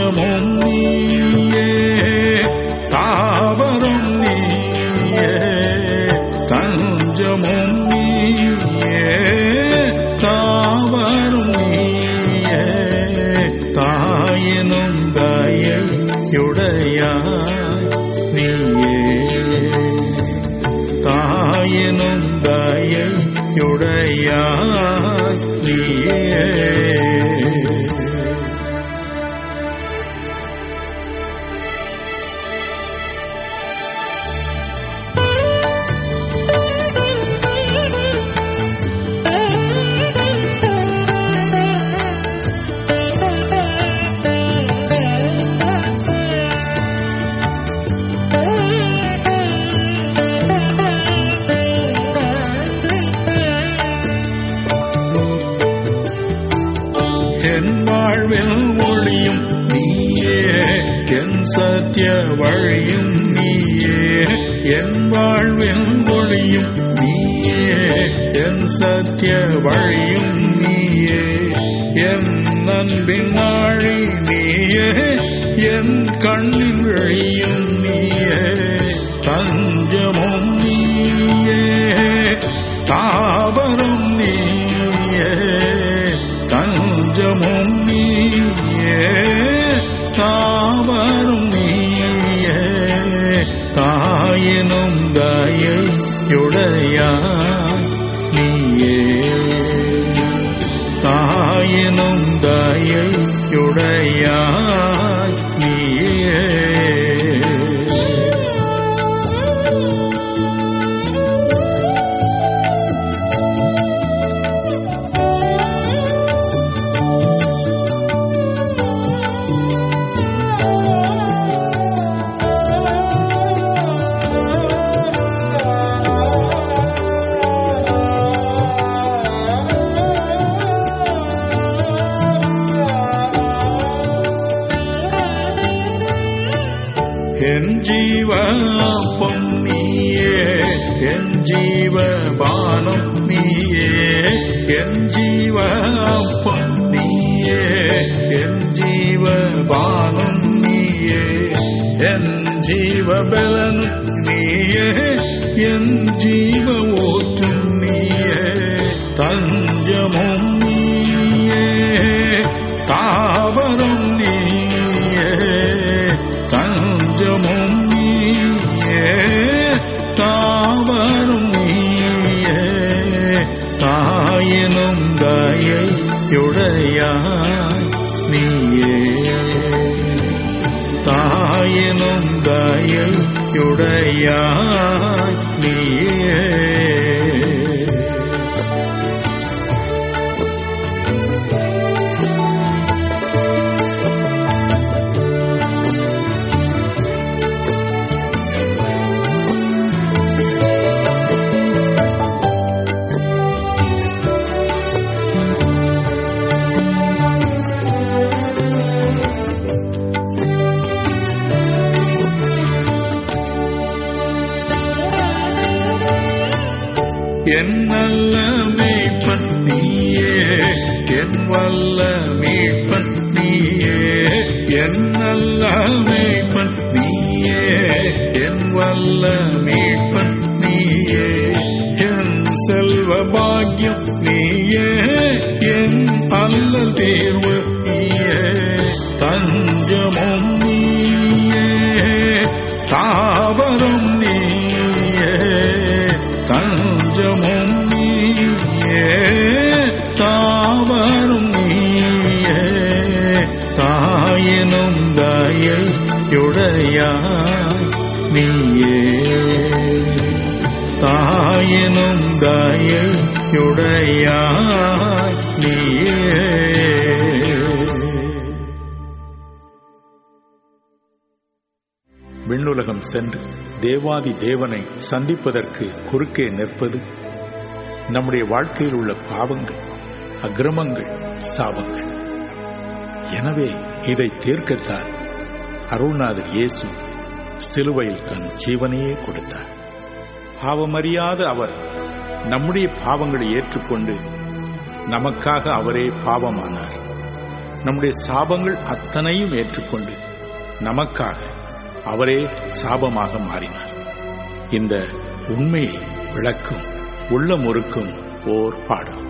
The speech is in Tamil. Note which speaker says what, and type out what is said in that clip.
Speaker 1: தஞ்சமும் நீயே தாவரம் நீயே தஞ்சமும் நீயே தாவரம் நீயே தாயினும் தயையுடையாய் நீயே தாயினும் தயையுடையாய் நீயே என் வாழ்வில் ஒளியும் நீயே என் சத்திய வழியும் நீயே என் வாழ்வில் ஒளியும் நீயே என் சத்திய வழியும் நீயே என் அன்பின் நாழி நீயே என் கண்ணின் வழியும் நீயே தஞ்சமும் நீயே தாவரம் நீயே தஞ்சமும் நீயே தாவரும் நீயே தாயினும் தயையுடையாய் நீயே தாயினும் தயையுடையாய் நீயே என் ஜீவ அப்பம் நீயே என் ஜீவ பானம் நீயே என் ஜீவ அப்பம் நீயே என் ஜீவ பானம் நீயே என் ஜீவ பலனும் நீயே என் ஜீவ ஊற்றும் நீயே தஞ்சமும் நீயே தாவரம் நீயே தஞ்சமும் நீயே தாவரும் நீயே தாயினும் தயையுடையாய் நீயே தாயினும் தயையுடையாய் நீயே என் நல்ல மீட்பன் நீயே என் வல்ல மீட்பன் நீயே என் நல்ல மீட்பன் நீயே என் வல்ல மீட்பன் நீயே என் செல்வ பாக்கியம் நீயே என் அல்ல தேர்வு நீயே தஞ்சமும் நீயே தாவரம் நீயே தஞ்சமும் நீயே தாவரும் நீயே தாயினும் தயையுடையாய் நீயே தாயினும் தயையுடையாய் நீயே
Speaker 2: விண்ணுலகம் சென்று தேவாதி தேவனை சந்திப்பதற்கு குறுக்கே நிற்பது நம்முடைய வாழ்க்கையில் உள்ள பாவங்கள் அக்கிரமங்கள் சாபங்கள் எனவே இதை தீர்க்கத்தான் அருள்நாதர் இயேசு சிலுவையில் தன் ஜீவனையே கொடுத்தார் பாவமறியாத அவர் நம்முடைய பாவங்களை ஏற்றுக்கொண்டு நமக்காக அவரே பாவமானார் நம்முடைய சாபங்கள் அத்தனையும் ஏற்றுக்கொண்டு நமக்காக அவரே சாபமாக மாறினார் இந்த உண்மையை விளக்கும் உள்ளமுறுக்கும் ஓர் பாடல்